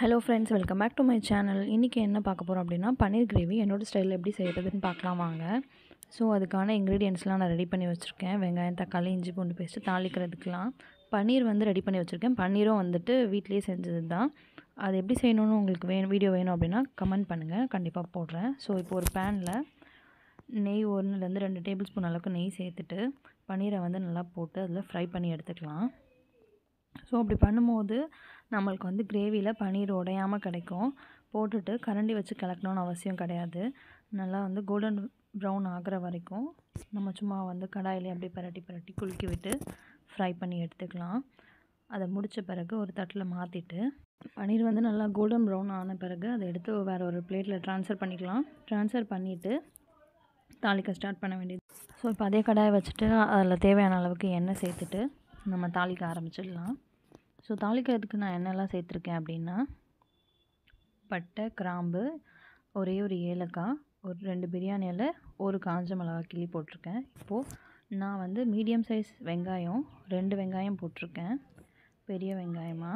hello friends welcome back to my channel இன்றைக்கி என்ன பார்க்க போகிறோம் அப்படின்னா பன்னீர் கிரேவி என்னோடய ஸ்டைலில் எப்படி செய்கிறதுன்னு பார்க்கலாம் வாங்க ஸோ அதுக்கான இன்க்ரீடியன்ஸ்லாம் நான் ரெடி பண்ணி வச்சுருக்கேன் வெங்காயம் தக்காளி இஞ்சி பூண்டு பேஸ்ட்டு தாளிக்கிறதுக்கெலாம் பன்னீர் வந்து ரெடி பண்ணி வச்சுருக்கேன் பன்னீரும் வந்துட்டு வீட்லேயே செஞ்சது தான் அது எப்படி செய்யணும்னு உங்களுக்கு வேணும் வீடியோ வேணும் அப்படின்னா கமெண்ட் பண்ணுங்கள் கண்டிப்பாக போடுறேன் ஸோ இப்போ ஒரு பேனில் நெய் ஒன்றுலேருந்து ரெண்டு டேபிள் ஸ்பூன் அளவுக்கு நெய் சேர்த்துட்டு பன்னீரை வந்து நல்லா போட்டு அதில் ஃப்ரை பண்ணி எடுத்துக்கலாம் ஸோ அப்படி பண்ணும்போது நம்மளுக்கு வந்து கிரேவியில் பன்னீர் உடையாமல் கிடைக்கும் போட்டுட்டு கரண்டி வச்சு கலக்கணும்னு அவசியம் கிடையாது நல்லா வந்து கோல்டன் ப்ரௌன் ஆகிற வரைக்கும் நம்ம சும்மா வந்து கடாயிலே அப்படியே பரட்டி பரட்டி குலுக்கி விட்டு ஃப்ரை பண்ணி எடுத்துக்கலாம் அதை முடித்த பிறகு ஒரு தட்டில் மாற்றிட்டு பன்னீர் வந்து நல்லா கோல்டன் ப்ரௌன் ஆன பிறகு அதை எடுத்து வேறு ஒரு பிளேட்டில் ட்ரான்ஸ்ஃபர் பண்ணிக்கலாம் ட்ரான்ஸ்ஃபர் பண்ணிவிட்டு தாளிக்க ஸ்டார்ட் பண்ண வேண்டியது ஸோ இப்போ அதே கடாயை வச்சுட்டு அதில் தேவையான அளவுக்கு எண்ணெய் சேர்த்துட்டு நம்ம தாளிக்க ஆரம்பிச்சிடலாம் ஸோ தாளிக்கிறதுக்கு நான் என்னெல்லாம் சேர்த்துருக்கேன் அப்படின்னா பட்டை கிராம்பு ஒரே ஒரு ஏலக்காய் ஒரு ரெண்டு பிரியாணி இலை ஒரு காஞ்ச மிளகா கிள்ளி போட்டிருக்கேன் இப்போது நான் வந்து மீடியம் சைஸ் வெங்காயம் ரெண்டு வெங்காயம் போட்டிருக்கேன் பெரிய வெங்காயமாக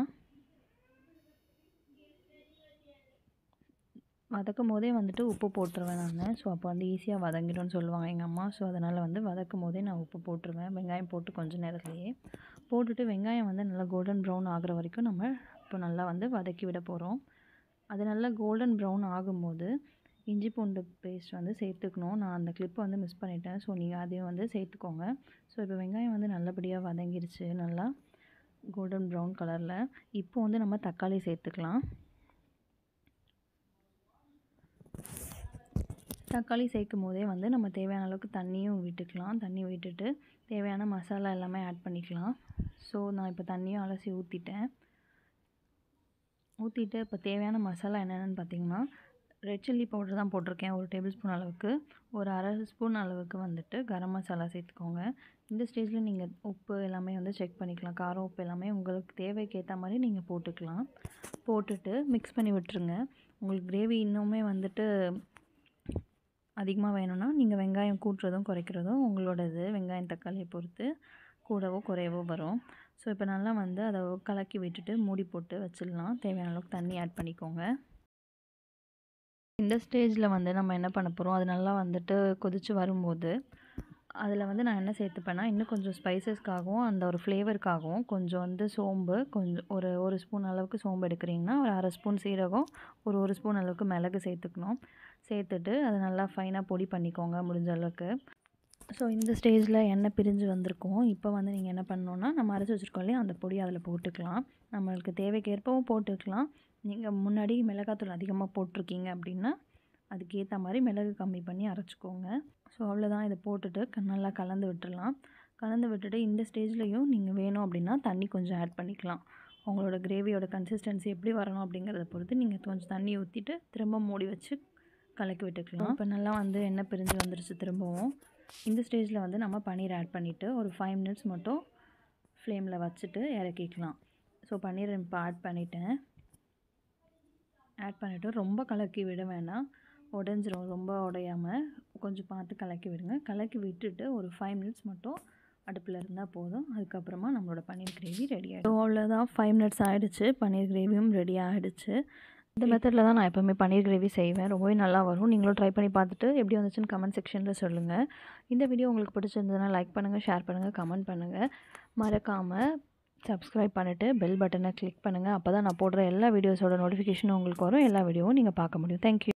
வதக்கும் போதே வந்துட்டு உப்பு போட்டுருவேன் நான் ஸோ அப்போ வந்து ஈஸியாக வதங்கிடும்னு சொல்லுவாங்க எங்கள் அம்மா ஸோ அதனால் வந்து வதக்கும் போதே நான் உப்பு போட்டுருவேன் வெங்காயம் போட்டு கொஞ்சம் நேரத்துலையே போட்டுட்டு வெங்காயம் வந்து நல்லா கோல்டன் ப்ரௌன் ஆகிற வரைக்கும் நம்ம இப்போ நல்லா வந்து வதக்கி விட போகிறோம் அது நல்லா கோல்டன் ப்ரௌன் ஆகும்போது இஞ்சி பூண்டு பேஸ்ட் வந்து சேர்த்துக்கணும் நான் அந்த கிளிப்பை வந்து மிஸ் பண்ணிட்டேன் ஸோ நீங்கள் அதையும் வந்து சேர்த்துக்கோங்க ஸோ இப்போ வெங்காயம் வந்து நல்லபடியாக வதங்கிருச்சு நல்லா கோல்டன் ப்ரௌன் கலரில் இப்போ வந்து நம்ம தக்காளி சேர்த்துக்கலாம் தக்காளி சேர்க்கும் போதே வந்து நம்ம தேவையான அளவுக்கு தண்ணியும் விட்டுக்கலாம் தண்ணி விட்டுட்டு தேவையான மசாலா எல்லாமே ஆட் பண்ணிக்கலாம் ஸோ நான் இப்போ தண்ணியும் அலசி ஊற்றிட்டேன் ஊற்றிட்டு இப்போ தேவையான மசாலா என்னென்னு பார்த்தீங்கன்னா ரெட் சில்லி பவுடர் தான் போட்டிருக்கேன் ஒரு டேபிள் ஸ்பூன் அளவுக்கு ஒரு அரை ஸ்பூன் அளவுக்கு வந்துட்டு கரம் மசாலா சேர்த்துக்கோங்க இந்த ஸ்டேஜில் நீங்கள் உப்பு எல்லாமே வந்து செக் பண்ணிக்கலாம் காரம் உப்பு எல்லாமே உங்களுக்கு தேவைக்கு ஏற்ற மாதிரி நீங்கள் போட்டுக்கலாம் போட்டுட்டு மிக்ஸ் பண்ணி விட்டுருங்க உங்களுக்கு கிரேவி இன்னுமே வந்துட்டு அதிகமாக வேணும்னா நீங்கள் வெங்காயம் கூட்டுறதும் குறைக்கிறதும் உங்களோட இது வெங்காயம் தக்காளியை பொறுத்து கூடவோ குறையவோ வரும் ஸோ இப்போ நல்லா வந்து அதை கலக்கி விட்டுட்டு மூடி போட்டு வச்சிடலாம் தேவையான அளவுக்கு தண்ணி ஆட் பண்ணிக்கோங்க இந்த ஸ்டேஜில் வந்து நம்ம என்ன பண்ண போகிறோம் அது நல்லா வந்துட்டு கொதித்து வரும்போது அதில் வந்து நான் என்ன சேர்த்துப்பேன்னா இன்னும் கொஞ்சம் ஸ்பைசஸ்க்காகவும் அந்த ஒரு ஃப்ளேவருக்காகவும் கொஞ்சம் வந்து சோம்பு கொஞ்சம் ஒரு ஒரு ஸ்பூன் அளவுக்கு சோம்பு எடுக்கிறீங்கன்னா ஒரு அரை ஸ்பூன் சீரகம் ஒரு ஒரு ஸ்பூன் அளவுக்கு மிளகு சேர்த்துக்கணும் சேர்த்துட்டு அதை நல்லா ஃபைனாக பொடி பண்ணிக்கோங்க முடிஞ்ச அளவுக்கு ஸோ இந்த ஸ்டேஜில் எண்ணெய் பிரிஞ்சு வந்திருக்கும் இப்போ வந்து நீங்கள் என்ன பண்ணணுன்னா நம்ம அரைச்சி வச்சுருக்கோம் இல்லையா அந்த பொடி அதில் போட்டுக்கலாம் நம்மளுக்கு தேவைக்கேற்பவும் போட்டுக்கலாம் நீங்கள் முன்னாடி மிளகாத்தூள் அதிகமாக போட்டிருக்கீங்க அப்படின்னா அதுக்கேற்ற மாதிரி மிளகு கம்மி பண்ணி அரைச்சிக்கோங்க ஸோ அவ்வளோதான் இதை போட்டுட்டு நல்லா கலந்து விட்டுடலாம் கலந்து விட்டுட்டு இந்த ஸ்டேஜ்லேயும் நீங்கள் வேணும் அப்படின்னா தண்ணி கொஞ்சம் ஆட் பண்ணிக்கலாம் உங்களோட கிரேவியோட கன்சிஸ்டன்சி எப்படி வரணும் அப்படிங்கிறத பொறுத்து நீங்கள் கொஞ்சம் தண்ணி ஊற்றிட்டு திரும்ப மூடி வச்சு கலக்கி விட்டுக்கலாம் இப்போ நல்லா வந்து எண்ணெய் பிரிஞ்சு வந்துருச்சு திரும்பவும் இந்த ஸ்டேஜில் வந்து நம்ம பன்னீர் ஆட் பண்ணிவிட்டு ஒரு ஃபைவ் மினிட்ஸ் மட்டும் ஃப்ளேமில் வச்சுட்டு இறக்கிக்கலாம் ஸோ பன்னீர் இப்போ ஆட் பண்ணிட்டேன் ஆட் பண்ணிவிட்டு ரொம்ப கலக்கி விட வேணாம் உடஞ்சிரும் ரொம்ப உடையாமல் கொஞ்சம் பார்த்து கலக்கி விடுங்க கலக்கி விட்டுட்டு ஒரு ஃபைவ் மினிட்ஸ் மட்டும் அடுப்பில் இருந்தால் போதும் அதுக்கப்புறமா நம்மளோட பன்னீர் கிரேவி ரெடி ஆகிடும் ஸோ அவ்வளோதான் ஃபைவ் மினிட்ஸ் ஆகிடுச்சு பன்னீர் கிரேவியும் ரெடி ஆகிடுச்சு இந்த மெத்தடில் தான் நான் எப்போவுமே பன்னீர் கிரேவி செய்வேன் ரொம்பவே நல்லா வரும் நீங்களும் ட்ரை பண்ணி பார்த்துட்டு எப்படி வந்துச்சுன்னு கமெண்ட் செக்ஷனில் சொல்லுங்கள் இந்த வீடியோ உங்களுக்கு பிடிச்சிருந்ததுன்னா லைக் பண்ணுங்கள் ஷேர் பண்ணுங்கள் கமெண்ட் பண்ணுங்கள் மறக்காமல் சப்ஸ்கிரைப் பண்ணிவிட்டு பெல் பட்டனை கிளிக் பண்ணுங்கள் அப்போ தான் நான் போடுற எல்லா வீடியோஸோட நோட்டிஃபிகேஷனும் உங்களுக்கு வரும் எல்லா வீடியோவும் நீங்கள் பார்க்க முடியும் தேங்க்யூ